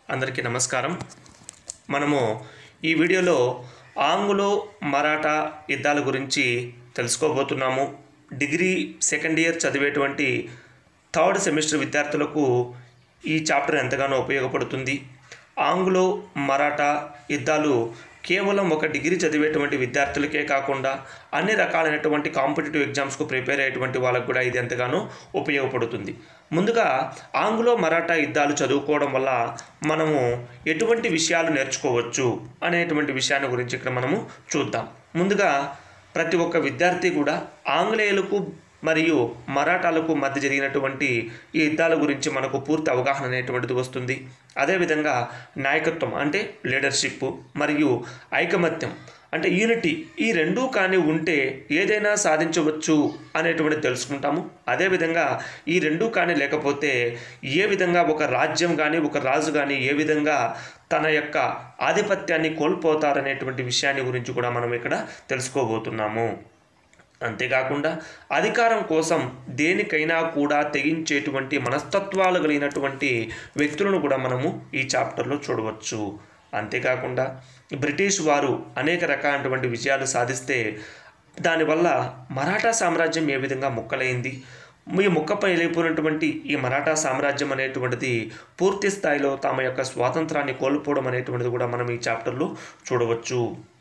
అందరికీ నమస్కారం మనము ఈ వీడియోలో ఆంగ్లో మరాఠా యుద్ధాల గురించి తెలుసుకోబోతున్నాము డిగ్రీ సెకండ్ ఇయర్ చదివేటువంటి థర్డ్ సెమిస్టర్ విద్యార్థులకు ఈ చాప్టర్ ఎంతగానో ఉపయోగపడుతుంది ఆంగ్లో మరాఠా యుద్ధాలు కేవలం ఒక డిగ్రీ చదివేటువంటి విద్యార్థులకే కాకుండా అన్ని రకాలైనటువంటి కాంపిటేటివ్ ఎగ్జామ్స్కు ప్రిపేర్ అయ్యేటువంటి వాళ్ళకు కూడా ఇది ఎంతగానో ఉపయోగపడుతుంది ముందుగా ఆంగ్లో మరాఠా యుద్ధాలు చదువుకోవడం వల్ల మనము ఎటువంటి విషయాలు నేర్చుకోవచ్చు అనేటువంటి విషయాన్ని గురించి ఇక్కడ మనము చూద్దాం ముందుగా ప్రతి ఒక్క విద్యార్థి కూడా ఆంగ్లేయులకు మరియు మరాఠాలకు మధ్య జరిగినటువంటి ఈ యుద్ధాల గురించి మనకు పూర్తి అవగాహన అనేటువంటిది వస్తుంది అదేవిధంగా నాయకత్వం అంటే లీడర్షిప్ మరియు ఐకమత్యం అంటే యూనిటీ ఈ రెండూ కానీ ఉంటే ఏదైనా సాధించవచ్చు అనేటువంటి తెలుసుకుంటాము అదేవిధంగా ఈ రెండూ కానీ లేకపోతే ఏ విధంగా ఒక రాజ్యం కానీ ఒక రాజు కానీ ఏ విధంగా తన యొక్క ఆధిపత్యాన్ని కోల్పోతారనేటువంటి విషయాన్ని గురించి కూడా మనం ఇక్కడ తెలుసుకోబోతున్నాము అంతేకాకుండా అధికారం కోసం దేనికైనా కూడా తెగించేటువంటి మనస్తత్వాలు కలిగినటువంటి వ్యక్తులను కూడా మనము ఈ చాప్టర్లో చూడవచ్చు అంతేకాకుండా బ్రిటిష్ వారు అనేక రకాలైనటువంటి విజయాలు సాధిస్తే దానివల్ల మరాఠా సామ్రాజ్యం ఏ విధంగా ముక్కలైంది ఈ ముక్కపై వెళ్ళిపోయినటువంటి ఈ మరాఠా సామ్రాజ్యం అనేటువంటిది పూర్తి స్థాయిలో తమ యొక్క స్వాతంత్రాన్ని కోల్పోవడం అనేటువంటిది కూడా మనం ఈ చాప్టర్లో చూడవచ్చు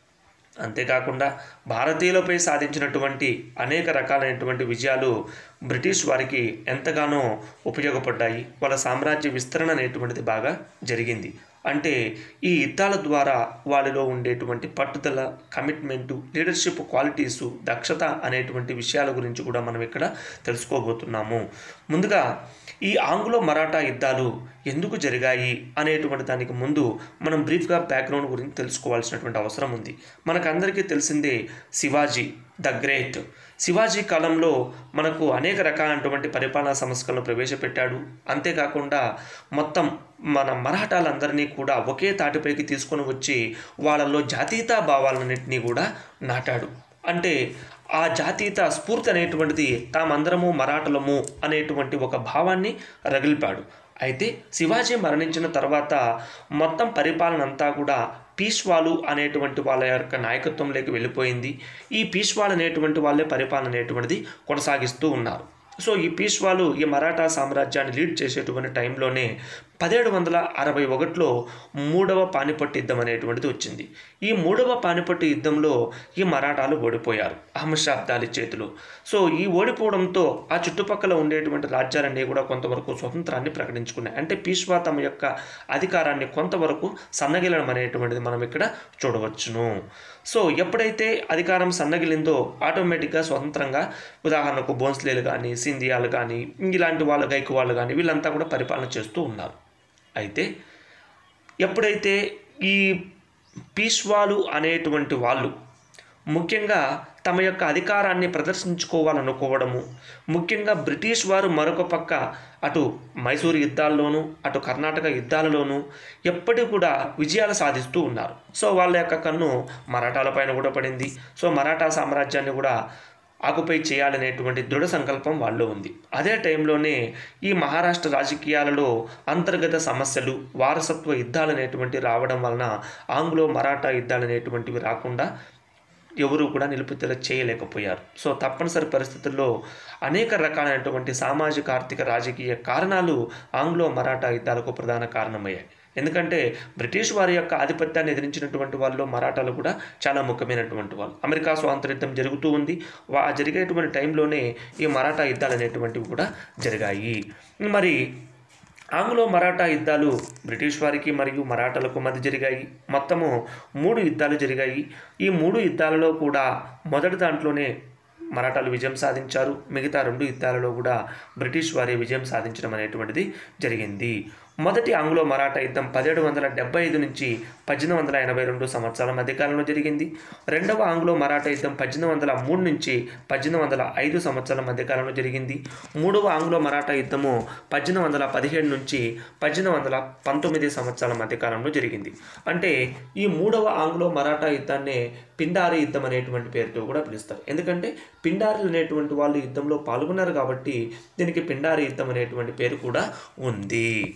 అంతేకాకుండా భారతీయులపై సాధించినటువంటి అనేక రకాలైనటువంటి విజయాలు బ్రిటిష్ వారికి ఎంతగానో ఉపయోగపడ్డాయి వాళ్ళ సామ్రాజ్య విస్తరణ అనేటువంటిది బాగా జరిగింది అంటే ఈ యుద్ధాల ద్వారా వాళ్ళలో ఉండేటువంటి పట్టుదల కమిట్మెంటు లీడర్షిప్ క్వాలిటీసు దక్షత అనేటువంటి విషయాల గురించి కూడా మనం ఇక్కడ తెలుసుకోబోతున్నాము ముందుగా ఈ ఆంగ్లో మరాఠా యుద్ధాలు ఎందుకు జరిగాయి అనేటువంటి దానికి ముందు మనం బ్రీఫ్గా బ్యాక్గ్రౌండ్ గురించి తెలుసుకోవాల్సినటువంటి అవసరం ఉంది మనకందరికీ తెలిసిందే శివాజీ ద గ్రేట్ శివాజీ కాలంలో మనకు అనేక రకాలైనటువంటి పరిపాలనా సంస్కరణలు ప్రవేశపెట్టాడు అంతేకాకుండా మొత్తం మన మరాఠాలందరినీ కూడా ఒకే తాటిపైకి తీసుకొని వచ్చి వాళ్ళల్లో జాతీయతా భావాలన్నింటినీ కూడా నాటాడు అంటే ఆ జాతీయత స్ఫూర్తి అనేటువంటిది తామందరము మరాఠలము అనేటువంటి ఒక భావాన్ని రగిలిపాడు అయితే శివాజీ మరణించిన తర్వాత మొత్తం పరిపాలన అంతా కూడా పీష్వాలు అనేటువంటి వాళ్ళ యొక్క నాయకత్వంలోకి వెళ్ళిపోయింది ఈ పీష్వాలు అనేటువంటి వాళ్ళే పరిపాలన అనేటువంటిది కొనసాగిస్తూ ఉన్నారు సో ఈ పీష్వాలు ఈ మరాఠా సామ్రాజ్యాన్ని లీడ్ చేసేటువంటి టైంలోనే పదిహేడు వందల అరవై ఒకటిలో మూడవ పానిపట్టు యుద్ధం అనేటువంటిది వచ్చింది ఈ మూడవ పానిపట్టు యుద్ధంలో ఈ మరాఠాలు ఓడిపోయారు అహ్మద్ షా అబ్దాలి చేతిలో సో ఈ ఓడిపోవడంతో ఆ చుట్టుపక్కల ఉండేటువంటి రాజ్యాలన్నీ కూడా కొంతవరకు స్వతంత్రాన్ని ప్రకటించుకున్నాయి అంటే పీష్వా తమ యొక్క అధికారాన్ని కొంతవరకు సన్నగిలడం అనేటువంటిది మనం ఇక్కడ చూడవచ్చును సో ఎప్పుడైతే అధికారం సన్నగిలిందో ఆటోమేటిక్గా స్వతంత్రంగా ఉదాహరణకు బోన్స్లేలు కానీ సింధియాలు కానీ ఇలాంటి వాళ్ళు గైకు వాళ్ళు కానీ వీళ్ళంతా కూడా పరిపాలన చేస్తూ ఉన్నారు అయితే ఎప్పుడైతే ఈ పీష్వాలు అనేటువంటి వాళ్ళు ముఖ్యంగా తమ యొక్క అధికారాన్ని ప్రదర్శించుకోవాలనుకోవడము ముఖ్యంగా బ్రిటిష్ వారు మరొక పక్క అటు మైసూరు యుద్ధాల్లోనూ అటు కర్ణాటక యుద్ధాలలోనూ ఎప్పటికీ కూడా విజయాలు సాధిస్తూ ఉన్నారు సో వాళ్ళ యొక్క కన్ను మరాఠాల పైన కూడా పడింది సో మరాఠా సామ్రాజ్యాన్ని కూడా ఆకుపై చేయాలనేటువంటి దృఢ సంకల్పం వాళ్ళు ఉంది అదే టైంలోనే ఈ మహారాష్ట్ర రాజకీయాలలో అంతర్గత సమస్యలు వారసత్వ యుద్ధాలు అనేటువంటి రావడం వలన ఆంగ్లో మరాఠా యుద్ధాలు అనేటువంటివి రాకుండా ఎవరు కూడా నిలుపుదల చేయలేకపోయారు సో తప్పనిసరి పరిస్థితుల్లో అనేక రకాలైనటువంటి సామాజిక ఆర్థిక రాజకీయ కారణాలు ఆంగ్లో మరాఠా యుద్ధాలకు ప్రధాన కారణమయ్యాయి ఎందుకంటే బ్రిటిష్ వారి యొక్క ఆధిపత్యాన్ని ఎదిరించినటువంటి వాళ్ళు మరాఠాలు కూడా చాలా ముఖ్యమైనటువంటి వాళ్ళు అమెరికా స్వాతంత్ర యుద్ధం జరుగుతూ ఉంది వా జరిగేటువంటి టైంలోనే ఈ మరాఠా యుద్ధాలు అనేటువంటివి కూడా జరిగాయి మరి ఆంగ్లో మరాఠా యుద్ధాలు బ్రిటిష్ వారికి మరియు మరాఠాలకు మధ్య జరిగాయి మొత్తము మూడు యుద్ధాలు జరిగాయి ఈ మూడు యుద్ధాలలో కూడా మొదటి దాంట్లోనే మరాఠాలు విజయం సాధించారు మిగతా రెండు యుద్ధాలలో కూడా బ్రిటిష్ వారి విజయం సాధించడం అనేటువంటిది జరిగింది మొదటి ఆంగ్లో మరాఠా యుద్ధం పదిహేడు వందల డెబ్బై ఐదు నుంచి పద్దెనిమిది వందల ఎనభై రెండు సంవత్సరాల మధ్యకాలంలో జరిగింది రెండవ ఆంగ్లో మరాఠా యుద్ధం పద్దెనిమిది వందల మూడు నుంచి పద్దెనిమిది వందల ఐదు సంవత్సరాల మధ్యకాలంలో జరిగింది మూడవ ఆంగ్లో మరాఠా యుద్ధము పద్దెనిమిది వందల పదిహేడు నుంచి పద్దెనిమిది వందల పంతొమ్మిది సంవత్సరాల మధ్యకాలంలో జరిగింది అంటే ఈ మూడవ ఆంగ్లో మరాఠా యుద్ధాన్ని పిండారి యుద్ధం అనేటువంటి పేరుతో కూడా పిలుస్తారు ఎందుకంటే పిండారులు అనేటువంటి వాళ్ళు యుద్ధంలో పాల్గొన్నారు కాబట్టి దీనికి పిండారి యుద్ధం అనేటువంటి పేరు కూడా ఉంది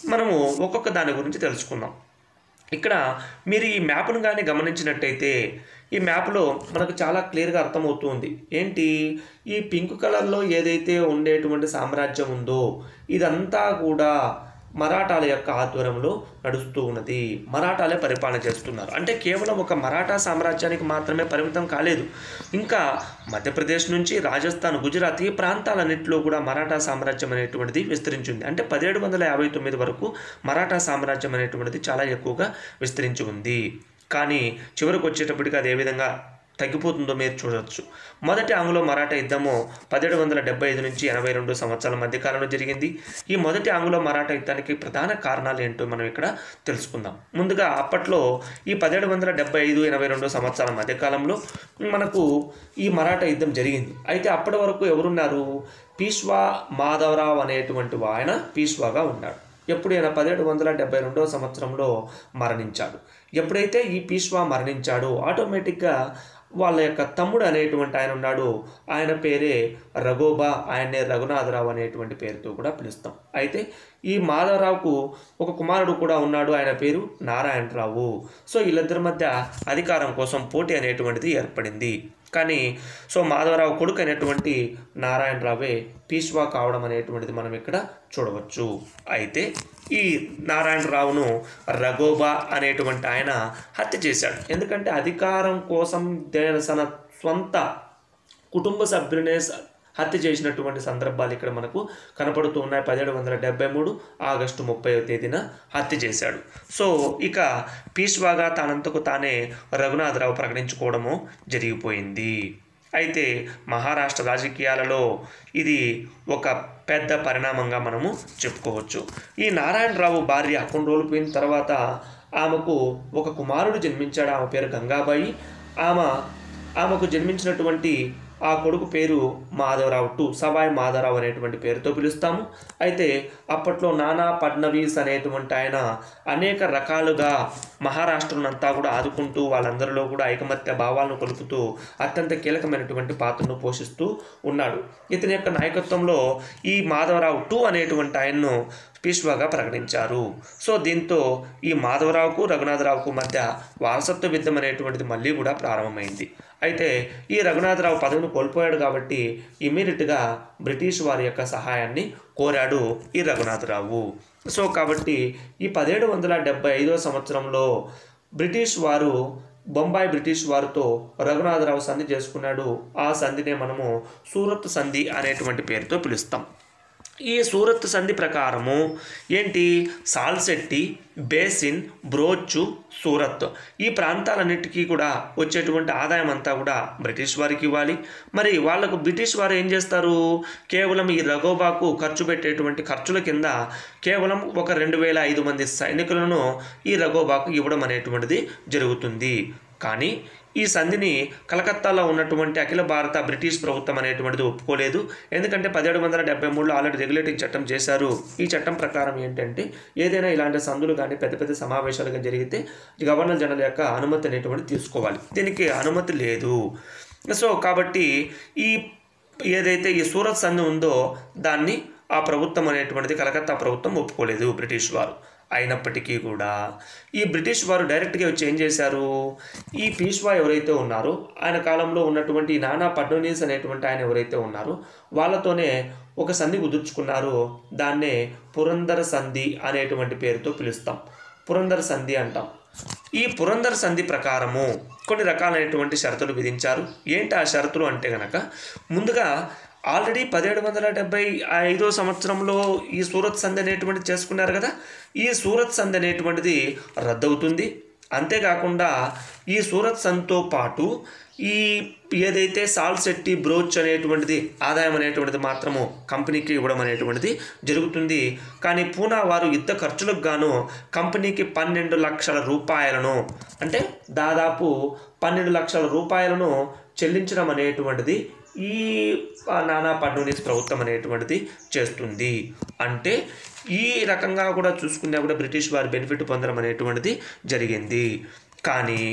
మనము ఒక్కొక్క దాని గురించి తెలుసుకుందాం ఇక్కడ మీరు ఈ మ్యాప్ను కానీ గమనించినట్టయితే ఈ మ్యాప్లో మనకు చాలా క్లియర్గా అర్థమవుతుంది ఏంటి ఈ పింక్ కలర్లో ఏదైతే ఉండేటువంటి సామ్రాజ్యం ఉందో ఇదంతా కూడా మరాఠాల యొక్క ఆధ్వర్యంలో నడుస్తూ ఉన్నది మరాఠాలే పరిపాలన చేస్తున్నారు అంటే కేవలం ఒక మరాఠా సామ్రాజ్యానికి మాత్రమే పరిమితం కాలేదు ఇంకా మధ్యప్రదేశ్ నుంచి రాజస్థాన్ గుజరాత్ ఈ ప్రాంతాలన్నింటిలో కూడా మరాఠా సామ్రాజ్యం అనేటువంటిది విస్తరించింది అంటే పదిహేడు వందల యాభై తొమ్మిది వరకు మరాఠా సామ్రాజ్యం అనేటువంటిది చాలా ఎక్కువగా విస్తరించి ఉంది కానీ చివరికి వచ్చేటప్పటికి అది ఏ విధంగా తగ్గిపోతుందో మీరు చూడవచ్చు మొదటి ఆంగ్లో మరాఠా యుద్ధము పదిహేడు వందల డెబ్బై ఐదు నుంచి ఎనభై రెండు సంవత్సరాల మధ్య కాలంలో జరిగింది ఈ మొదటి ఆంగ్లో మరాఠా యుద్ధానికి ప్రధాన కారణాలు ఏంటో మనం ఇక్కడ తెలుసుకుందాం ముందుగా అప్పట్లో ఈ పదిహేడు వందల డెబ్బై ఐదు ఎనభై రెండు సంవత్సరాల మధ్య కాలంలో మనకు ఈ మరాఠా యుద్ధం జరిగింది అయితే అప్పటి వరకు ఎవరున్నారు పీష్వా మాధవరావు అనేటువంటి ఆయన పీష్వాగా ఉన్నాడు ఎప్పుడు ఈయన పదిహేడు వందల డెబ్బై రెండవ సంవత్సరంలో మరణించాడు ఎప్పుడైతే ఈ పీష్వా మరణించాడో ఆటోమేటిక్గా వాళ్ళ యొక్క తమ్ముడు అనేటువంటి ఆయన ఉన్నాడు ఆయన పేరే రఘోబా ఆయన్నే రఘునాథరావు అనేటువంటి పేరుతో కూడా పిలుస్తాం అయితే ఈ మాధవరావుకు ఒక కుమారుడు కూడా ఉన్నాడు ఆయన పేరు నారాయణరావు సో వీళ్ళిద్దరి మధ్య అధికారం కోసం పోటీ అనేటువంటిది ఏర్పడింది కానీ సో మాధవరావు కొడుకు అయినటువంటి నారాయణరావే పీష్వా కావడం అనేటువంటిది మనం ఇక్కడ చూడవచ్చు అయితే ఈ నారాయణరావును రఘోబా అనేటువంటి ఆయన హత్య చేశాడు ఎందుకంటే అధికారం కోసం తన స్వంత కుటుంబ సభ్యులనే స- హత్య చేసినటువంటి సందర్భాలు ఇక్కడ మనకు కనపడుతూ ఉన్నాయి పదిహేడు వందల డెబ్బై మూడు ఆగస్టు ముప్పై తేదీన హత్య చేశాడు సో ఇక పీష్వాగా తానంతకు తానే రఘునాథరావు ప్రకటించుకోవడము జరిగిపోయింది అయితే మహారాష్ట్ర రాజకీయాలలో ఇది ఒక పెద్ద పరిణామంగా మనము చెప్పుకోవచ్చు ఈ నారాయణరావు భార్య కొన్ని రోజులు పోయిన తర్వాత ఆమెకు ఒక కుమారుడు జన్మించాడు ఆమె పేరు గంగాబాయి ఆమె ఆమెకు జన్మించినటువంటి ఆ కొడుకు పేరు మాధవరావు టు సవాయ్ మాధవరావు అనేటువంటి పేరుతో పిలుస్తాము అయితే అప్పట్లో నానా ఫడ్నవీస్ అనేటువంటి ఆయన అనేక రకాలుగా మహారాష్ట్రనంతా కూడా ఆదుకుంటూ వాళ్ళందరిలో కూడా ఐకమత్య భావాలను కొలుపుతూ అత్యంత కీలకమైనటువంటి పాత్రను పోషిస్తూ ఉన్నాడు ఇతని యొక్క నాయకత్వంలో ఈ మాధవరావు టూ అనేటువంటి ఆయన్ను పీష్వాగా ప్రకటించారు సో దీంతో ఈ మాధవరావుకు రఘునాథరావుకు మధ్య వారసత్వ యుద్ధం అనేటువంటిది మళ్ళీ కూడా ప్రారంభమైంది అయితే ఈ రఘునాథరావు పదవిని కోల్పోయాడు కాబట్టి ఇమీడియట్గా బ్రిటిష్ వారి యొక్క సహాయాన్ని కోరాడు ఈ రఘునాథరావు సో కాబట్టి ఈ పదిహేడు వందల డెబ్బై ఐదో సంవత్సరంలో బ్రిటిష్ వారు బొంబాయి బ్రిటిష్ వారితో రఘునాథరావు సంధి చేసుకున్నాడు ఆ సంధినే మనము సూరత్ సంధి అనేటువంటి పేరుతో పిలుస్తాం ఈ సూరత్ సంధి ప్రకారము ఏంటి సాల్సెట్టి బేసిన్ బ్రోచు సూరత్ ఈ ప్రాంతాలన్నిటికీ కూడా వచ్చేటువంటి ఆదాయం అంతా కూడా బ్రిటిష్ వారికి ఇవ్వాలి మరి వాళ్ళకు బ్రిటిష్ వారు ఏం చేస్తారు కేవలం ఈ రఘోబాకు ఖర్చు పెట్టేటువంటి ఖర్చుల కింద కేవలం ఒక రెండు వేల ఐదు మంది సైనికులను ఈ రఘోబాకు ఇవ్వడం అనేటువంటిది జరుగుతుంది కానీ ఈ సంధిని కలకత్తాలో ఉన్నటువంటి అఖిల భారత బ్రిటిష్ ప్రభుత్వం అనేటువంటిది ఒప్పుకోలేదు ఎందుకంటే పదిహేడు వందల డెబ్బై మూడులో ఆల్రెడీ రెగ్యులేటింగ్ చట్టం చేశారు ఈ చట్టం ప్రకారం ఏంటంటే ఏదైనా ఇలాంటి సందులు కానీ పెద్ద పెద్ద సమావేశాలు కానీ జరిగితే గవర్నర్ జనరల్ యొక్క అనుమతి అనేటువంటిది తీసుకోవాలి దీనికి అనుమతి లేదు సో కాబట్టి ఈ ఏదైతే ఈ సూరత్ సంధి ఉందో దాన్ని ఆ ప్రభుత్వం అనేటువంటిది కలకత్తా ప్రభుత్వం ఒప్పుకోలేదు బ్రిటిష్ వారు అయినప్పటికీ కూడా ఈ బ్రిటిష్ వారు డైరెక్ట్గా వచ్చి ఏం చేశారు ఈ పీష్వా ఎవరైతే ఉన్నారో ఆయన కాలంలో ఉన్నటువంటి ఈ నానా ఫడ్నవీస్ అనేటువంటి ఆయన ఎవరైతే ఉన్నారో వాళ్ళతోనే ఒక సంధి కుదుర్చుకున్నారు దాన్నే పురందర సంధి అనేటువంటి పేరుతో పిలుస్తాం పురందర సంధి అంటాం ఈ పురందర సంధి ప్రకారము కొన్ని రకాలైనటువంటి షరతులు విధించారు ఏంటి ఆ షరతులు అంటే గనక ముందుగా ఆల్రెడీ పదిహేడు వందల డెబ్బై ఐదో సంవత్సరంలో ఈ సూరత్ సంధి అనేటువంటిది చేసుకున్నారు కదా ఈ సూరత్ సంధి అనేటువంటిది రద్దవుతుంది అంతేకాకుండా ఈ సూరత్ సంధితో పాటు ఈ ఏదైతే సాల్సెట్టి బ్రోచ్ అనేటువంటిది ఆదాయం అనేటువంటిది మాత్రము కంపెనీకి ఇవ్వడం అనేటువంటిది జరుగుతుంది కానీ పూనా వారు యుద్ధ ఖర్చులకు గాను కంపెనీకి పన్నెండు లక్షల రూపాయలను అంటే దాదాపు పన్నెండు లక్షల రూపాయలను చెల్లించడం అనేటువంటిది ఈ ఆ, నానా ఫడ్నవీస్ ప్రభుత్వం అనేటువంటిది చేస్తుంది అంటే ఈ రకంగా కూడా చూసుకున్నా కూడా బ్రిటిష్ వారి బెనిఫిట్ పొందడం అనేటువంటిది జరిగింది కానీ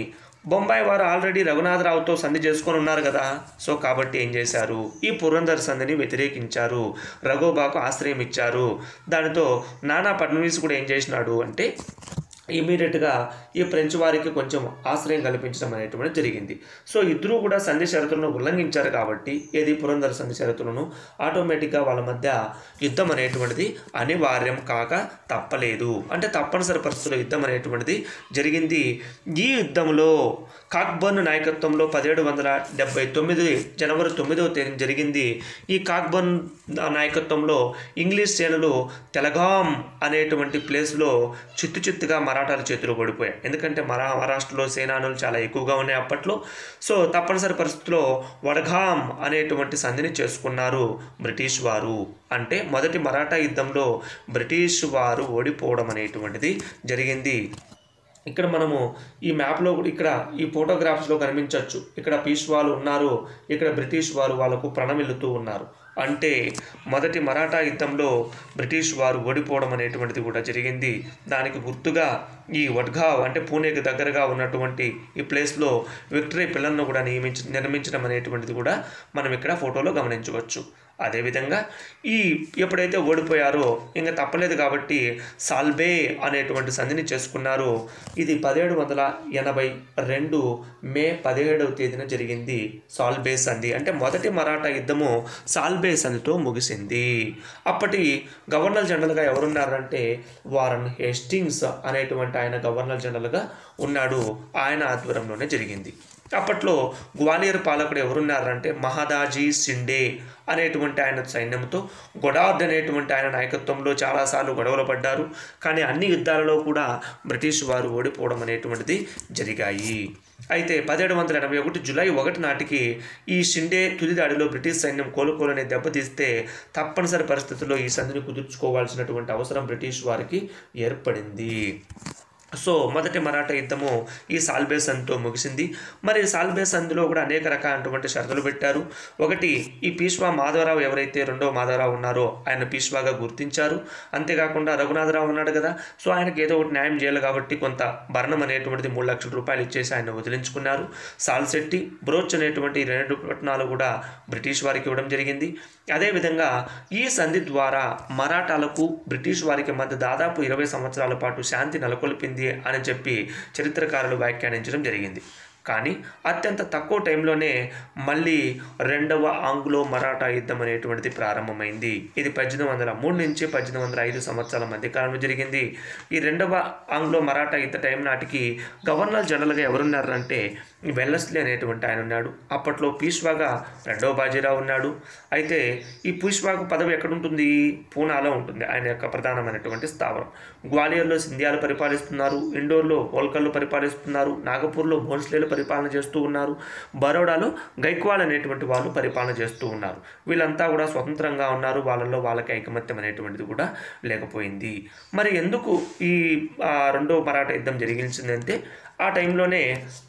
బొంబాయి వారు ఆల్రెడీ రఘునాథరావుతో సంధి చేసుకొని ఉన్నారు కదా సో కాబట్టి ఏం చేశారు ఈ పురంధర్ సంధిని వ్యతిరేకించారు రఘోబాకు ఆశ్రయం ఇచ్చారు దానితో నానా ఫడ్నవీస్ కూడా ఏం చేసినాడు అంటే ఇమీడియట్గా ఈ ఫ్రెంచ్ వారికి కొంచెం ఆశ్రయం కల్పించడం అనేటువంటిది జరిగింది సో ఇద్దరూ కూడా సంధి షరతులను ఉల్లంఘించారు కాబట్టి ఏది పురంధర సంధి షరతులను ఆటోమేటిక్గా వాళ్ళ మధ్య యుద్ధం అనేటువంటిది అనివార్యం కాక తప్పలేదు అంటే తప్పనిసరి పరిస్థితుల్లో యుద్ధం అనేటువంటిది జరిగింది ఈ యుద్ధంలో కాక్బర్న్ నాయకత్వంలో పదిహేడు వందల డెబ్బై తొమ్మిది జనవరి తొమ్మిదవ తేదీన జరిగింది ఈ కాక్బర్న్ నాయకత్వంలో ఇంగ్లీష్ సేనలు తెలగాం అనేటువంటి ప్లేస్లో చిత్తు చిత్తుగా మరాఠాల చేతిలో పడిపోయాయి ఎందుకంటే మరా మహారాష్ట్రలో సేనానులు చాలా ఎక్కువగా ఉన్నాయి అప్పట్లో సో తప్పనిసరి పరిస్థితుల్లో వడగాం అనేటువంటి సంధిని చేసుకున్నారు బ్రిటిష్ వారు అంటే మొదటి మరాఠా యుద్ధంలో బ్రిటిష్ వారు ఓడిపోవడం అనేటువంటిది జరిగింది ఇక్కడ మనము ఈ మ్యాప్లో కూడా ఇక్కడ ఈ ఫోటోగ్రాఫ్స్లో కనిపించవచ్చు ఇక్కడ పీష్వాలు ఉన్నారు ఇక్కడ బ్రిటిష్ వారు వాళ్ళకు ప్రణమిల్లుతూ ఉన్నారు అంటే మొదటి మరాఠా యుద్ధంలో బ్రిటిష్ వారు ఓడిపోవడం అనేటువంటిది కూడా జరిగింది దానికి గుర్తుగా ఈ వడ్గావ్ అంటే పూణేకి దగ్గరగా ఉన్నటువంటి ఈ ప్లేస్లో విక్టరీ పిల్లలను కూడా నియమించి నిర్మించడం అనేటువంటిది కూడా మనం ఇక్కడ ఫోటోలో గమనించవచ్చు అదేవిధంగా ఈ ఎప్పుడైతే ఓడిపోయారో ఇంకా తప్పలేదు కాబట్టి సాల్బే అనేటువంటి సంధిని చేసుకున్నారు ఇది పదిహేడు వందల ఎనభై రెండు మే పదిహేడవ తేదీన జరిగింది సాల్బే సంధి అంటే మొదటి మరాఠా యుద్ధము సాల్బే సంధితో ముగిసింది అప్పటి గవర్నర్ జనరల్గా ఎవరున్నారంటే వారన్ హేస్టింగ్స్ అనేటువంటి ఆయన గవర్నర్ జనరల్గా ఉన్నాడు ఆయన ఆధ్వర్యంలోనే జరిగింది అప్పట్లో గ్వాలియర్ పాలకుడు ఎవరున్నారంటే మహాదాజీ సిండే అనేటువంటి ఆయన సైన్యంతో గొడార్డ్ అనేటువంటి ఆయన నాయకత్వంలో చాలాసార్లు గొడవలు పడ్డారు కానీ అన్ని యుద్ధాలలో కూడా బ్రిటిష్ వారు ఓడిపోవడం అనేటువంటిది జరిగాయి అయితే పదిహేడు వందల ఎనభై ఒకటి జూలై ఒకటి నాటికి ఈ షిండే తుది దాడిలో బ్రిటిష్ సైన్యం కోలుకోలని దెబ్బతీస్తే తప్పనిసరి పరిస్థితుల్లో ఈ సంధిని కుదుర్చుకోవాల్సినటువంటి అవసరం బ్రిటిష్ వారికి ఏర్పడింది సో మొదటి మరాఠా యుద్ధము ఈ సాల్బే సంధితో ముగిసింది మరి సాల్బే సంధిలో కూడా అనేక రకాలైనటువంటి షరతులు పెట్టారు ఒకటి ఈ పీష్వా మాధవరావు ఎవరైతే రెండో మాధవరావు ఉన్నారో ఆయన పీష్వాగా గుర్తించారు అంతేకాకుండా రఘునాథరావు ఉన్నాడు కదా సో ఆయనకి ఏదో ఒకటి న్యాయం చేయాలి కాబట్టి కొంత భరణం అనేటువంటిది మూడు లక్షల రూపాయలు ఇచ్చేసి ఆయన వదిలించుకున్నారు సాల్సెట్టి బ్రోచ్ అనేటువంటి ఈ రెండు పట్టణాలు కూడా బ్రిటిష్ వారికి ఇవ్వడం జరిగింది అదేవిధంగా ఈ సంధి ద్వారా మరాఠాలకు బ్రిటిష్ వారికి మధ్య దాదాపు ఇరవై సంవత్సరాల పాటు శాంతి నెలకొల్పింది అని చెప్పి చరిత్రకారులు వ్యాఖ్యానించడం జరిగింది కానీ అత్యంత తక్కువ టైంలోనే మళ్ళీ రెండవ ఆంగ్లో మరాఠా యుద్ధం అనేటువంటిది ప్రారంభమైంది ఇది పద్దెనిమిది వందల మూడు నుంచి పద్దెనిమిది వందల ఐదు సంవత్సరాల మధ్య కాలంలో జరిగింది ఈ రెండవ ఆంగ్లో మరాఠా యుద్ధ టైం నాటికి గవర్నర్ జనరల్గా ఎవరున్నారంటే వెల్లస్లీ అనేటువంటి ఆయన ఉన్నాడు అప్పట్లో పీష్వాగా రెండవ బాజీరావు ఉన్నాడు అయితే ఈ పీష్వాకు పదవి ఎక్కడుంటుంది పూనాలో ఉంటుంది ఆయన యొక్క ప్రధానమైనటువంటి స్థావరం గ్వాలియర్లో సింధియాలు పరిపాలిస్తున్నారు ఇండోర్లో హోల్కర్లు పరిపాలిస్తున్నారు నాగపూర్లో భోన్స్లేలు పరిపాలన చేస్తూ ఉన్నారు బరోడాలో గైక్వాల్ అనేటువంటి వాళ్ళు పరిపాలన చేస్తూ ఉన్నారు వీళ్ళంతా కూడా స్వతంత్రంగా ఉన్నారు వాళ్ళల్లో వాళ్ళకి ఐకమత్యం అనేటువంటిది కూడా లేకపోయింది మరి ఎందుకు ఈ ఆ, రెండో మరాఠా యుద్ధం జరిగించిందంటే ఆ టైంలోనే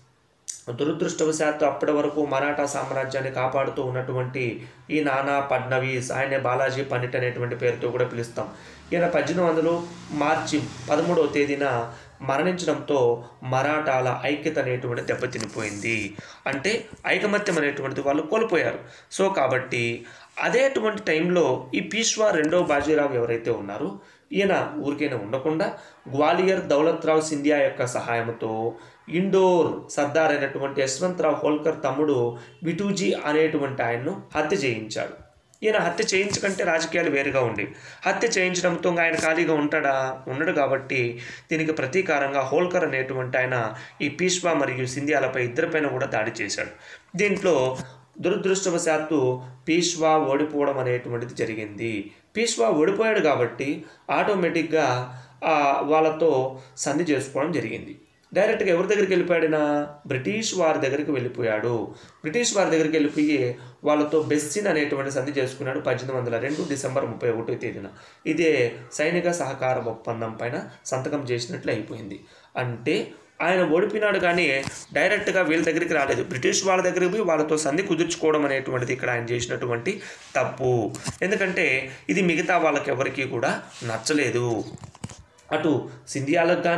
దురదృష్టవశాత్తు అప్పటి వరకు మరాఠా సామ్రాజ్యాన్ని కాపాడుతూ ఉన్నటువంటి ఈ నానా ఫడ్నవీస్ ఆయనే బాలాజీ పండిట్ అనేటువంటి పేరుతో కూడా పిలుస్తాం ఈయన పద్దెనిమిది వందలు మార్చి పదమూడవ తేదీన మరణించడంతో మరాఠాల ఐక్యత అనేటువంటి దెబ్బతినిపోయింది అంటే ఐకమత్యం అనేటువంటిది వాళ్ళు కోల్పోయారు సో కాబట్టి అదేటువంటి టైంలో ఈ పీష్వా రెండో బాజీరావు ఎవరైతే ఉన్నారో ఈయన ఊరికైనా ఉండకుండా గ్వాలియర్ దౌలత్రావు సింధియా యొక్క సహాయంతో ఇండోర్ సర్దార్ అయినటువంటి యశ్వంతరావు హోల్కర్ తమ్ముడు విటూజీ అనేటువంటి ఆయన్ను హత్య చేయించాడు ఈయన హత్య చేయించకంటే రాజకీయాలు వేరుగా ఉండి హత్య చేయించడంతో ఇంకా ఆయన ఖాళీగా ఉంటాడా ఉండడు కాబట్టి దీనికి ప్రతీకారంగా హోల్కర్ అనేటువంటి ఆయన ఈ పీష్వా మరియు సింధియాలపై ఇద్దరిపైన కూడా దాడి చేశాడు దీంట్లో దురదృష్టవశాత్తు పీష్వా ఓడిపోవడం అనేటువంటిది జరిగింది పీష్వా ఓడిపోయాడు కాబట్టి ఆటోమేటిక్గా ఆ, వాళ్ళతో సంధి చేసుకోవడం జరిగింది డైరెక్ట్గా ఎవరి దగ్గరికి వెళ్ళిపోయాడినా బ్రిటిష్ వారి దగ్గరికి వెళ్ళిపోయాడు బ్రిటిష్ వారి దగ్గరికి వెళ్ళిపోయి వాళ్ళతో బెస్సిన్ అనేటువంటి సంధి చేసుకున్నాడు పద్దెనిమిది వందల రెండు డిసెంబర్ ముప్పై ఒకటో తేదీన ఇదే సైనిక సహకార ఒప్పందం పైన సంతకం చేసినట్లు అయిపోయింది అంటే ఆయన ఓడిపోయినాడు కానీ డైరెక్ట్గా వీళ్ళ దగ్గరికి రాలేదు బ్రిటిష్ వాళ్ళ దగ్గరికి పోయి వాళ్ళతో సంధి కుదుర్చుకోవడం అనేటువంటిది ఇక్కడ ఆయన చేసినటువంటి తప్పు ఎందుకంటే ఇది మిగతా వాళ్ళకి ఎవరికీ కూడా నచ్చలేదు అటు సింధియాలకు కానీ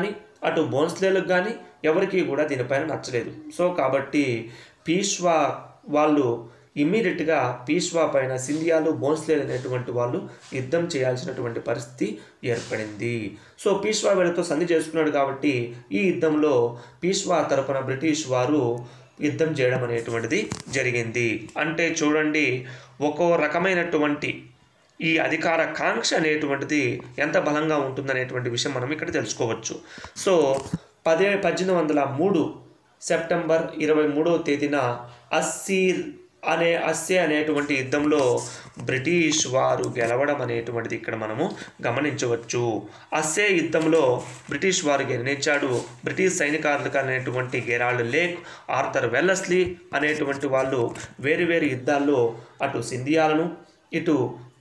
అటు బోన్స్లేలకు కానీ ఎవరికీ కూడా దీనిపైన నచ్చలేదు సో కాబట్టి పీష్వా వాళ్ళు ఇమ్మీడియట్గా పీష్వా పైన సింధియాలు బోన్స్లేలు అనేటువంటి వాళ్ళు యుద్ధం చేయాల్సినటువంటి పరిస్థితి ఏర్పడింది సో పీష్వా వీళ్ళతో సంధి చేసుకున్నాడు కాబట్టి ఈ యుద్ధంలో పీష్వా తరపున బ్రిటిష్ వారు యుద్ధం చేయడం అనేటువంటిది జరిగింది అంటే చూడండి ఒక్కో రకమైనటువంటి ఈ అధికార కాంక్ష అనేటువంటిది ఎంత బలంగా ఉంటుందనేటువంటి విషయం మనం ఇక్కడ తెలుసుకోవచ్చు సో పదే పద్దెనిమిది వందల మూడు సెప్టెంబర్ ఇరవై మూడవ తేదీన అస్సీర్ అనే అస్సే అనేటువంటి యుద్ధంలో బ్రిటిష్ వారు గెలవడం అనేటువంటిది ఇక్కడ మనము గమనించవచ్చు అస్సే యుద్ధంలో బ్రిటిష్ వారు గెలిచాడు బ్రిటిష్ సైనికారులకు అనేటువంటి గెరాల్డ్ లేక్ ఆర్థర్ వెల్లస్లీ అనేటువంటి వాళ్ళు వేరు వేరు యుద్ధాల్లో అటు సింధియాలను ఇటు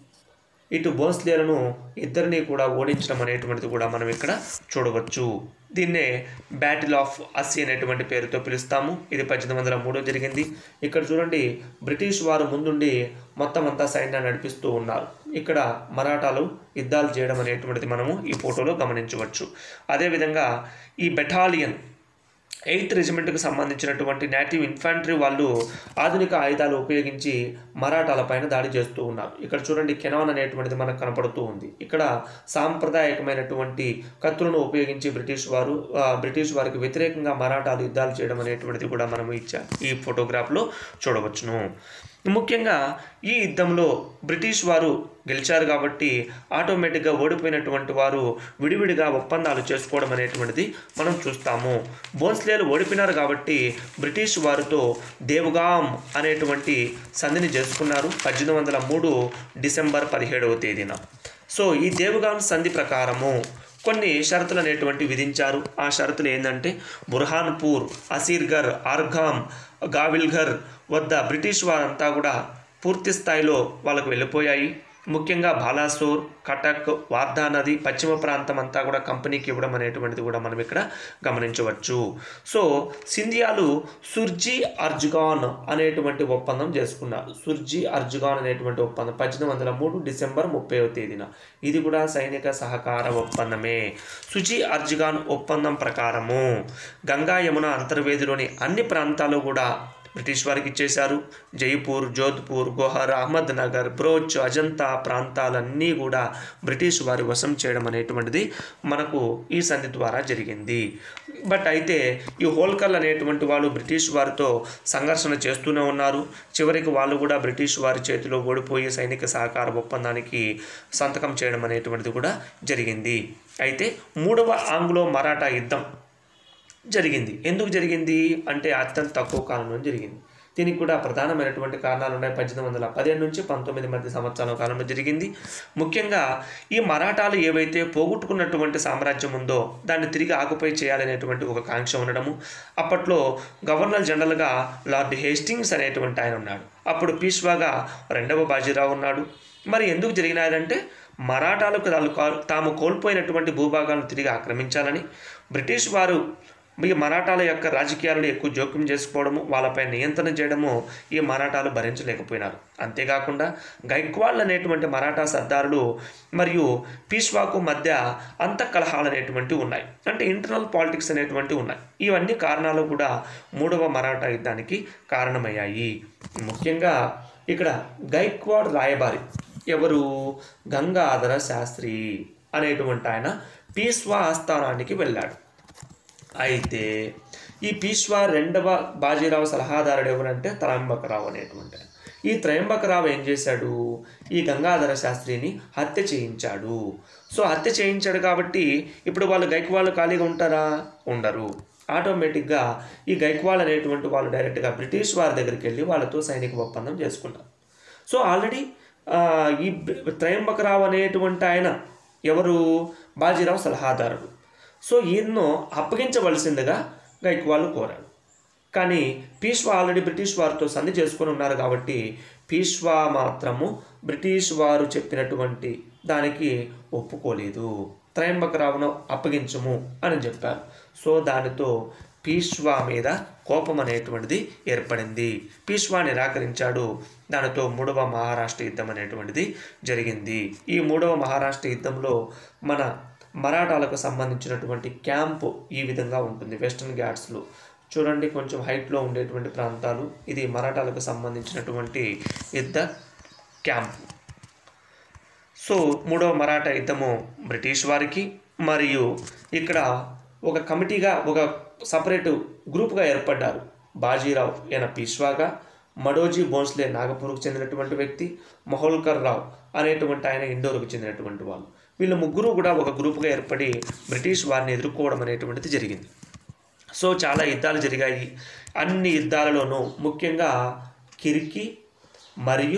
ఇటు బోన్స్లేలను ఇద్దరిని కూడా ఓడించడం అనేటువంటిది కూడా మనం ఇక్కడ చూడవచ్చు దీన్నే బ్యాటిల్ ఆఫ్ అస్సీ అనేటువంటి పేరుతో పిలుస్తాము ఇది పద్దెనిమిది వందల మూడు జరిగింది ఇక్కడ చూడండి బ్రిటిష్ వారు ముందుండి మొత్తం అంతా సైన్యాన్ని నడిపిస్తూ ఉన్నారు ఇక్కడ మరాఠాలు యుద్ధాలు చేయడం అనేటువంటిది మనము ఈ ఫోటోలో గమనించవచ్చు అదేవిధంగా ఈ బెటాలియన్ ఎయిత్ రెజిమెంట్కి సంబంధించినటువంటి నేటివ్ ఇన్ఫాంట్రీ వాళ్ళు ఆధునిక ఆయుధాలు ఉపయోగించి మరాఠాల పైన దాడి చేస్తూ ఉన్నారు ఇక్కడ చూడండి కెనాన్ అనేటువంటిది మనకు కనపడుతూ ఉంది ఇక్కడ సాంప్రదాయకమైనటువంటి కత్తులను ఉపయోగించి బ్రిటిష్ వారు ఆ, బ్రిటిష్ వారికి వ్యతిరేకంగా మరాఠాలు యుద్ధాలు చేయడం అనేటువంటిది కూడా మనం ఇచ్చా ఈ ఫోటోగ్రాఫ్లో చూడవచ్చును ముఖ్యంగా ఈ యుద్ధంలో బ్రిటిష్ వారు గెలిచారు కాబట్టి ఆటోమేటిక్గా ఓడిపోయినటువంటి వారు విడివిడిగా ఒప్పందాలు చేసుకోవడం అనేటువంటిది మనం చూస్తాము బోన్స్లేలు ఓడిపోయినారు కాబట్టి బ్రిటిష్ వారితో దేవగాం అనేటువంటి సంధిని చేసుకున్నారు పద్దెనిమిది వందల మూడు డిసెంబర్ పదిహేడవ తేదీన సో ఈ దేవగాం సంధి ప్రకారము కొన్ని షరతులు అనేటువంటి విధించారు ఆ షరతులు ఏంటంటే బుర్హాన్పూర్ అసీర్గర్ ఆర్గామ్ గావిల్ఘర్ వద్ద బ్రిటిష్ వారంతా కూడా పూర్తి స్థాయిలో వాళ్ళకు వెళ్ళిపోయాయి ముఖ్యంగా బాలాసోర్ కటక్ వార్ధా నది పశ్చిమ ప్రాంతం అంతా కూడా కంపెనీకి ఇవ్వడం అనేటువంటిది కూడా మనం ఇక్కడ గమనించవచ్చు సో సింధియాలు సుర్జీ అర్జుగాన్ అనేటువంటి ఒప్పందం చేసుకున్నారు సుర్జీ అర్జుగాన్ అనేటువంటి ఒప్పందం పద్దెనిమిది వందల మూడు డిసెంబర్ ముప్పైవ తేదీన ఇది కూడా సైనిక సహకార ఒప్పందమే సుజీ అర్జుగాన్ ఒప్పందం ప్రకారము గంగా యమున అంతర్వేదిలోని అన్ని ప్రాంతాలు కూడా బ్రిటిష్ వారికి ఇచ్చేశారు జైపూర్ జోధ్పూర్ గోహర్ అహ్మద్ నగర్ బ్రోచ్ అజంతా ప్రాంతాలన్నీ కూడా బ్రిటిష్ వారి వశం చేయడం అనేటువంటిది మనకు ఈ సంధి ద్వారా జరిగింది బట్ అయితే ఈ హోల్కర్లు అనేటువంటి వాళ్ళు బ్రిటిష్ వారితో సంఘర్షణ చేస్తూనే ఉన్నారు చివరికి వాళ్ళు కూడా బ్రిటిష్ వారి చేతిలో ఓడిపోయి సైనిక సహకార ఒప్పందానికి సంతకం చేయడం అనేటువంటిది కూడా జరిగింది అయితే మూడవ ఆంగ్లో మరాఠా యుద్ధం జరిగింది ఎందుకు జరిగింది అంటే అత్యంత తక్కువ కాలంలో జరిగింది దీనికి కూడా ప్రధానమైనటువంటి కారణాలు ఉన్నాయి పద్దెనిమిది వందల పదిహేను నుంచి పంతొమ్మిది మధ్య సంవత్సరాల కాలంలో జరిగింది ముఖ్యంగా ఈ మరాఠాలు ఏవైతే పోగొట్టుకున్నటువంటి సామ్రాజ్యం ఉందో దాన్ని తిరిగి ఆకుపై చేయాలనేటువంటి ఒక కాంక్ష ఉండడము అప్పట్లో గవర్నర్ జనరల్గా లార్డ్ హేస్టింగ్స్ అనేటువంటి ఆయన ఉన్నాడు అప్పుడు పీష్వాగా రెండవ బాజీరావు ఉన్నాడు మరి ఎందుకు జరిగినాదంటే మరాఠాలకు వాళ్ళు కా- తాము కోల్పోయినటువంటి భూభాగాలను తిరిగి ఆక్రమించాలని బ్రిటిష్ వారు ఈ మరాఠాల యొక్క రాజకీయాలను ఎక్కువ జోక్యం చేసుకోవడము వాళ్ళపై నియంత్రణ చేయడము ఈ మరాఠాలు భరించలేకపోయినారు అంతేకాకుండా గైక్వాళ్ళు అనేటువంటి మరాఠా సర్దారులు మరియు పీష్వాకు మధ్య అంతఃకలహాలు అనేటువంటివి ఉన్నాయి అంటే ఇంటర్నల్ పాలిటిక్స్ అనేటువంటివి ఉన్నాయి ఇవన్నీ కారణాలు కూడా మూడవ మరాఠా యుద్ధానికి కారణమయ్యాయి ముఖ్యంగా ఇక్కడ గైక్వాడ్ రాయబారి ఎవరు గంగాధర శాస్త్రి అనేటువంటి ఆయన పీష్వా ఆస్థానానికి వెళ్ళాడు అయితే ఈ పీష్వా రెండవ బాజీరావు సలహాదారుడు ఎవరంటే త్రయంబకరావు అనేటువంటి ఆయన. ఈ త్రయంబకరావు ఏం చేశాడు ఈ గంగాధర శాస్త్రిని హత్య చేయించాడు సో హత్య చేయించాడు కాబట్టి ఇప్పుడు వాళ్ళు గైక్వాళ్ళు ఖాళీగా ఉంటారా ఉండరు ఆటోమేటిక్గా ఈ గైక్వాల్ అనేటువంటి వాళ్ళు డైరెక్ట్గా బ్రిటిష్ వారి దగ్గరికి వెళ్ళి వాళ్ళతో సైనిక ఒప్పందం చేసుకున్నారు సో ఆల్రెడీ ఆ, ఈ బ- త్రయంబకరావు అనేటువంటి ఆయన ఎవరు బాజీరావు సలహాదారుడు సో ఈయన్ను అప్పగించవలసిందిగా గైక్వాల్ కోరాడు కానీ పీష్వా ఆల్రెడీ బ్రిటిష్ వారితో సంధి చేసుకొని ఉన్నారు కాబట్టి పీష్వా మాత్రము బ్రిటిష్ వారు చెప్పినటువంటి దానికి ఒప్పుకోలేదు త్రయంబకరావును అప్పగించము అని చెప్పారు సో దానితో పీష్వా మీద కోపం అనేటువంటిది ఏర్పడింది పీష్వా నిరాకరించాడు దానితో మూడవ మహారాష్ట్ర యుద్ధం అనేటువంటిది జరిగింది ఈ మూడవ మహారాష్ట్ర యుద్ధంలో మన మరాఠాలకు సంబంధించినటువంటి క్యాంపు ఈ విధంగా ఉంటుంది వెస్టర్న్ ఘాట్స్లో చూడండి కొంచెం హైట్లో ఉండేటువంటి ప్రాంతాలు ఇది మరాఠాలకు సంబంధించినటువంటి యుద్ధ క్యాంప్ సో మూడవ మరాఠా యుద్ధము బ్రిటిష్ వారికి మరియు ఇక్కడ ఒక కమిటీగా ఒక సపరేట్ గ్రూప్గా ఏర్పడ్డారు బాజీరావు ఈయన పీష్వాగా మడోజీ భోన్స్లే నాగపూర్కు చెందినటువంటి వ్యక్తి మహోల్కర్ రావు అనేటువంటి ఆయన ఇండోర్కు చెందినటువంటి వాళ్ళు వీళ్ళు ముగ్గురు కూడా ఒక గ్రూప్గా ఏర్పడి బ్రిటిష్ వారిని ఎదుర్కోవడం అనేటువంటిది జరిగింది సో చాలా యుద్ధాలు జరిగాయి అన్ని యుద్ధాలలోనూ ముఖ్యంగా కిర్కి మరియు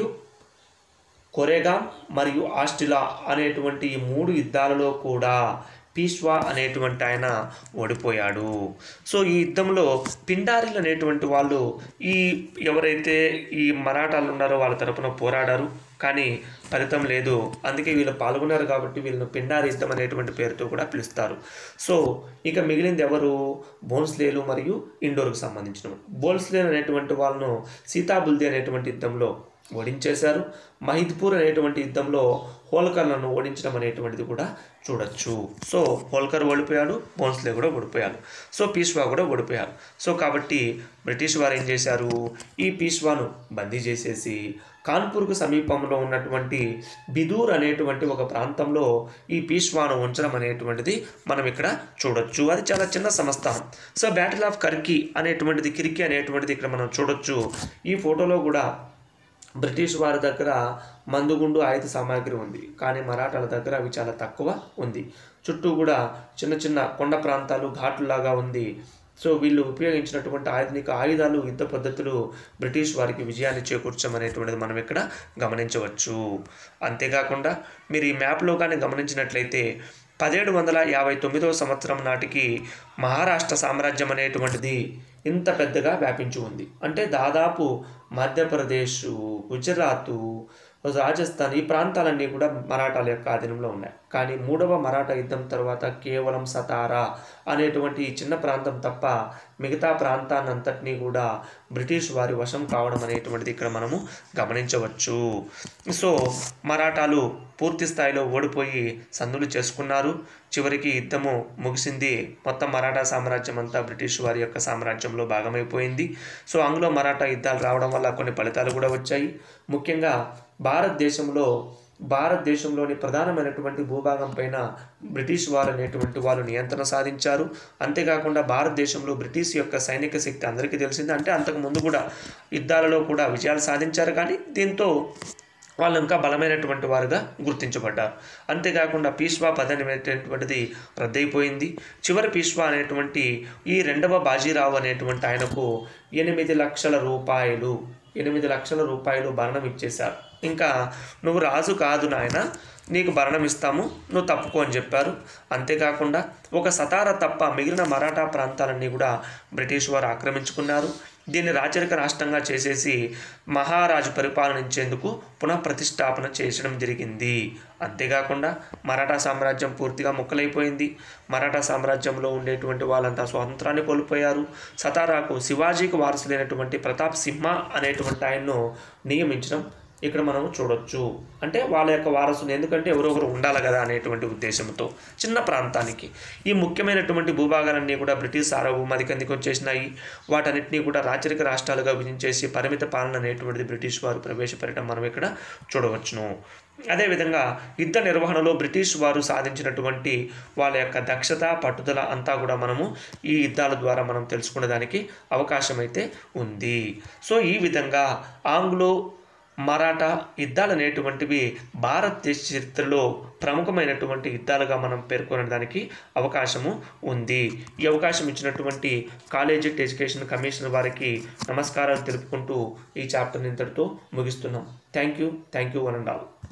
కొరెగాం మరియు ఆస్టిలా అనేటువంటి ఈ మూడు యుద్ధాలలో కూడా పీష్వా అనేటువంటి ఆయన ఓడిపోయాడు సో ఈ యుద్ధంలో పిండారీలు అనేటువంటి వాళ్ళు ఈ ఎవరైతే ఈ మరాఠాలు ఉన్నారో వాళ్ళ తరపున పోరాడారు కానీ ఫలితం లేదు అందుకే వీళ్ళు పాల్గొన్నారు కాబట్టి వీళ్ళను పిండారి యుద్ధం అనేటువంటి పేరుతో కూడా పిలుస్తారు సో ఇక మిగిలింది ఎవరు బోన్స్లేలు మరియు ఇండోర్కు సంబంధించిన బోన్స్లేలు అనేటువంటి వాళ్ళను సీతాబుల్ది అనేటువంటి యుద్ధంలో ఓడించేశారు మహిద్పూర్ అనేటువంటి యుద్ధంలో హోల్కర్లను ఓడించడం అనేటువంటిది కూడా చూడొచ్చు సో హోల్కర్ ఓడిపోయాడు బోన్స్లే కూడా ఓడిపోయాడు సో పీష్వా కూడా ఓడిపోయారు సో కాబట్టి బ్రిటిష్ వారు ఏం చేశారు ఈ పీష్వాను బందీ చేసేసి కాన్పూర్కు సమీపంలో ఉన్నటువంటి బిదూర్ అనేటువంటి ఒక ప్రాంతంలో ఈ పీష్వాను ఉంచడం అనేటువంటిది మనం ఇక్కడ చూడొచ్చు అది చాలా చిన్న సంస్థానం సో బ్యాటిల్ ఆఫ్ కర్కీ అనేటువంటిది కిరికి అనేటువంటిది ఇక్కడ మనం చూడొచ్చు ఈ ఫోటోలో కూడా బ్రిటిష్ వారి దగ్గర మందుగుండు ఆయుధ సామాగ్రి ఉంది కానీ మరాఠాల దగ్గర అవి చాలా తక్కువ ఉంది చుట్టూ కూడా చిన్న చిన్న కొండ ప్రాంతాలు ఘాట్లులాగా ఉంది సో వీళ్ళు ఉపయోగించినటువంటి ఆధునిక ఆయుధాలు యుద్ధ పద్ధతులు బ్రిటిష్ వారికి విజయాన్ని చేకూర్చమనేటువంటిది మనం ఇక్కడ గమనించవచ్చు అంతేకాకుండా మీరు ఈ మ్యాప్లో కానీ గమనించినట్లయితే పదిహేడు వందల యాభై తొమ్మిదవ సంవత్సరం నాటికి మహారాష్ట్ర సామ్రాజ్యం అనేటువంటిది ఇంత పెద్దగా వ్యాపించి ఉంది అంటే దాదాపు మధ్యప్రదేశ్ గుజరాత్ రాజస్థాన్ ఈ ప్రాంతాలన్నీ కూడా మరాఠాల యొక్క ఆధీనంలో ఉన్నాయి కానీ మూడవ మరాఠా యుద్ధం తర్వాత కేవలం సతారా అనేటువంటి ఈ చిన్న ప్రాంతం తప్ప మిగతా ప్రాంతాన్నంతటినీ కూడా బ్రిటిష్ వారి వశం కావడం అనేటువంటిది ఇక్కడ మనము గమనించవచ్చు సో మరాఠాలు పూర్తి స్థాయిలో ఓడిపోయి సందులు చేసుకున్నారు చివరికి యుద్ధము ముగిసింది మొత్తం మరాఠా సామ్రాజ్యం అంతా బ్రిటిష్ వారి యొక్క సామ్రాజ్యంలో భాగమైపోయింది సో ఆంగ్లో మరాఠా యుద్ధాలు రావడం వల్ల కొన్ని ఫలితాలు కూడా వచ్చాయి ముఖ్యంగా భారతదేశంలో భారతదేశంలోని ప్రధానమైనటువంటి భూభాగం పైన బ్రిటిష్ వారు అనేటువంటి వాళ్ళు నియంత్రణ సాధించారు అంతేకాకుండా భారతదేశంలో బ్రిటిష్ యొక్క సైనిక శక్తి అందరికీ తెలిసింది అంటే అంతకు ముందు కూడా యుద్ధాలలో కూడా విజయాలు సాధించారు కానీ దీంతో వాళ్ళు ఇంకా బలమైనటువంటి వారుగా గుర్తించబడ్డారు అంతేకాకుండా పీష్వా పదవి అనేటువంటిది రద్దయిపోయింది చివరి పీష్వా అనేటువంటి ఈ రెండవ బాజీరావు అనేటువంటి ఆయనకు ఎనిమిది లక్షల రూపాయలు ఎనిమిది లక్షల రూపాయలు భరణం ఇచ్చేశారు ఇంకా నువ్వు రాజు కాదు నాయన నీకు భరణం ఇస్తాము నువ్వు తప్పుకో అని చెప్పారు అంతేకాకుండా ఒక సతారా తప్ప మిగిలిన మరాఠా ప్రాంతాలన్నీ కూడా బ్రిటిష్ వారు ఆక్రమించుకున్నారు దీన్ని రాచరిక రాష్ట్రంగా చేసేసి మహారాజు పరిపాలనించేందుకు పునఃప్రతిష్టాపన చేసడం జరిగింది అంతేకాకుండా మరాఠా సామ్రాజ్యం పూర్తిగా ముక్కలైపోయింది మరాఠా సామ్రాజ్యంలో ఉండేటువంటి వాళ్ళంతా స్వాతంత్రాన్ని కోల్పోయారు సతారాకు శివాజీకి వారసులైనటువంటి ప్రతాప్ సింహ అనేటువంటి ఆయన్ను నియమించడం ఇక్కడ మనం చూడొచ్చు అంటే వాళ్ళ యొక్క వారసుని ఎందుకంటే ఎవరొకరు ఉండాలి కదా అనేటువంటి ఉద్దేశంతో చిన్న ప్రాంతానికి ఈ ముఖ్యమైనటువంటి భూభాగాలన్నీ కూడా బ్రిటిష్ సార్వభౌమాధికారికి వచ్చేసినాయి వాటన్నిటినీ కూడా రాచరిక రాష్ట్రాలుగా విభజించేసి పరిమిత పాలన అనేటువంటిది బ్రిటిష్ వారు ప్రవేశపెట్టడం మనం ఇక్కడ చూడవచ్చును అదేవిధంగా యుద్ధ నిర్వహణలో బ్రిటిష్ వారు సాధించినటువంటి వాళ్ళ యొక్క దక్షత పట్టుదల అంతా కూడా మనము ఈ యుద్ధాల ద్వారా మనం తెలుసుకునేదానికి అవకాశం అయితే ఉంది సో ఈ విధంగా ఆంగ్లో మరాఠా యుద్ధాలు అనేటువంటివి భారతదేశ చరిత్రలో ప్రముఖమైనటువంటి యుద్ధాలుగా మనం పేర్కొనడానికి అవకాశము ఉంది ఈ అవకాశం ఇచ్చినటువంటి కాలేజ్ ఎడ్యుకేషన్ కమిషన్ వారికి నమస్కారాలు తెలుపుకుంటూ ఈ చాప్టర్ ఇంతటితో ముగిస్తున్నాం thank you thank you one and all